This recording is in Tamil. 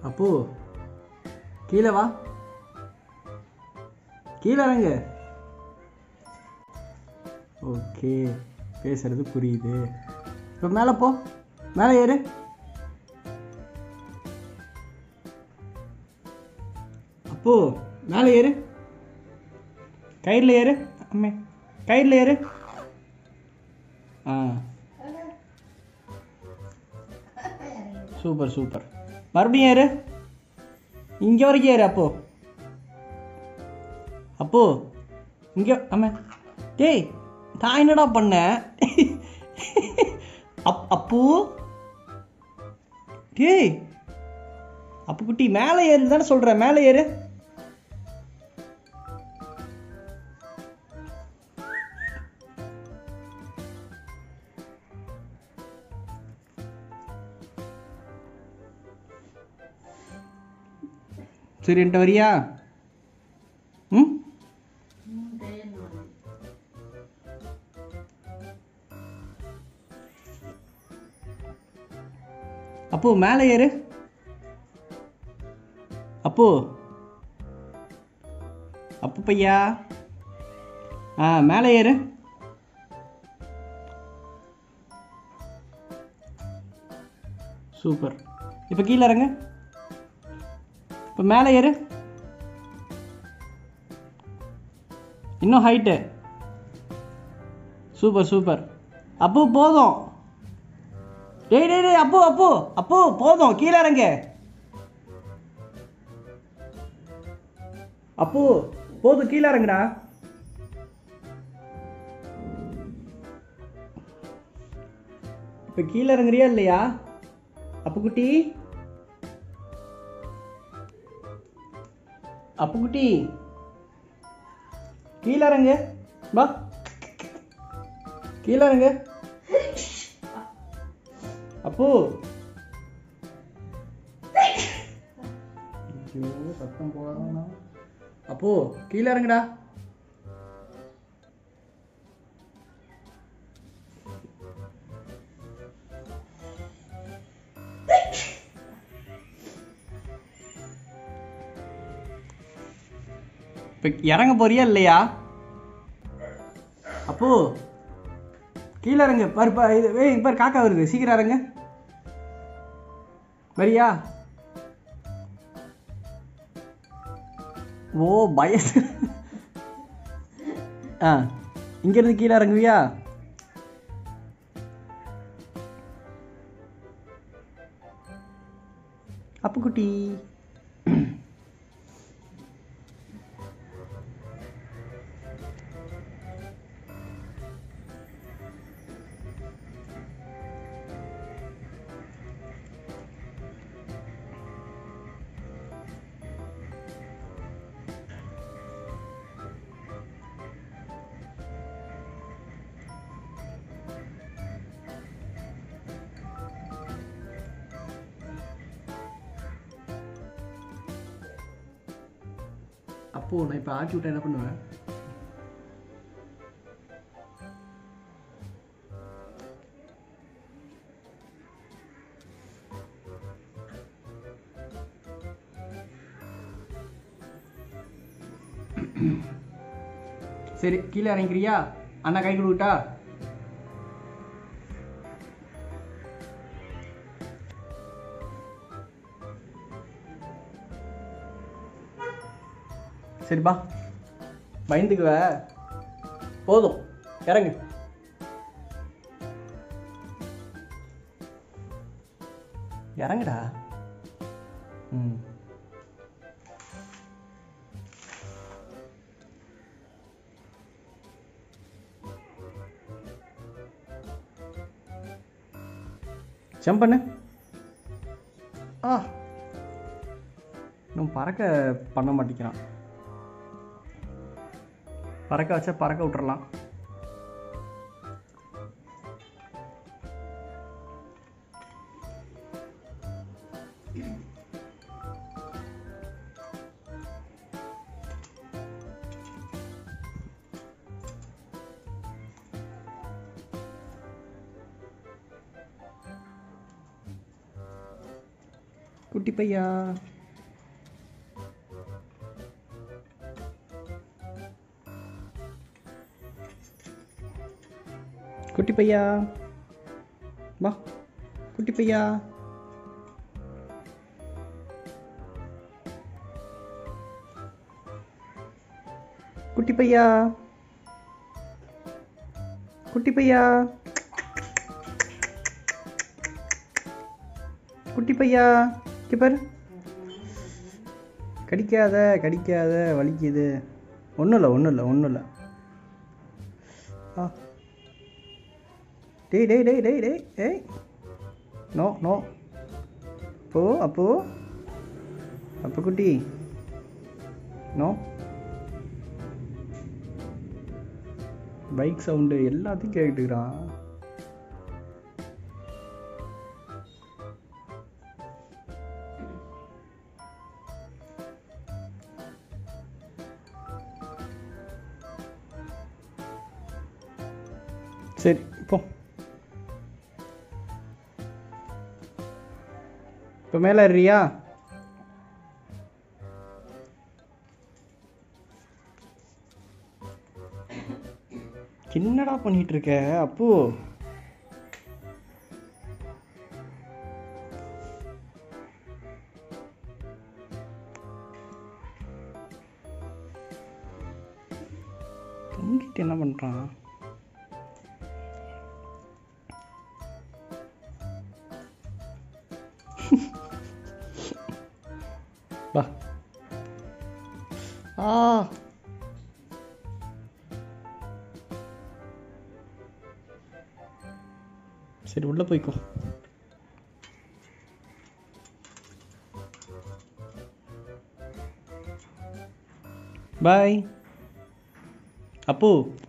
அப்போ கீழே வா கீழே இறங்கு ஓகே பேசுறது புரியுது இப்போ மேலே போ மேலே ஏறு அப்போ மேலே ஏறு கயிறில் ஏறு அம்மே கயிறில் ஏறு ஆ சூப்பர் சூப்பர் மறுபடியும் ஏறு இங்கே வரைக்கும் ஏறு அப்போ அப்போ இங்கே அம்மா டேய் நான் என்னடா பண்ணேன் அப் அப்பு டேய் அப்பு குட்டி மேலே ஏறு தானே சொல்கிறேன் மேலே ஏறு சரி என்கிட்ட வரியா ம் அப்போ மேலே ஏறு அப்போ அப்பு பையா ஆ மேலே ஏறு சூப்பர் இப்போ கீழே இறங்க இப்போ மேலே ஏறு இன்னும் ஹைட்டு சூப்பர் சூப்பர் அப்போ போதும் டேய் டேய் டேய் அப்போ அப்போ அப்போ போதும் கீழே இறங்க அப்போ போதும் கீழே இறங்குடா இப்போ கீழே இறங்குறியா இல்லையா அப்பு குட்டி அப்பு குட்டி கீழே இறங்கு வா கீழே இறங்கு அப்பு ஐயோ சத்தம் போடாதா அப்போ கீழே இறங்குடா இப்போ இறங்க போறியா இல்லையா அப்போ கீழே இறங்கு பாரு பா இது ஏய் பாரு காக்கா வருது சீக்கிரம் இறங்க வரியா ஓ பய ஆ இங்கேருந்து கீழே இறங்குவியா அப்பு குட்டி அப்போ நான் இப்போ ஆக்கி விட்டா என்ன பண்ணுவேன் சரி கீழே இறங்கிக்கிறியா அண்ணா கை கொடுக்கட்டா சரிப்பா பயந்துக்குவ போதும் இறங்கு இறங்குடா ம் ஜம்ப் பண்ணு ஆ இன்னும் பறக்க பண்ண மாட்டேங்கிறான் பறக்க வச்சா பறக்க விட்டுறலாம் குட்டி பையா குட்டி பையா வா குட்டி பையா குட்டி பையா குட்டி பையா குட்டி பையா இங்க பாரு கடிக்காத கடிக்காத வலிக்குது ஒன்றும் இல்லை ஒன்றும் இல்லை ஒன்றும் இல்லை ஆ டேய் டேய் டேய் டேய் டேய் டேய் நோ நோ அப்போ அப்போ அப்போ குட்டி நோ பைக் சவுண்டு எல்லாத்தையும் கேட்டுக்கிறான் சரி இப்போ இப்போ மேலே ஏறியா என்னடா பண்ணிட்டு இருக்க அப்பு தூங்கிட்டு என்ன பண்றான் வா ஆ சரி உள்ள போய்க்கோ பாய் அப்பு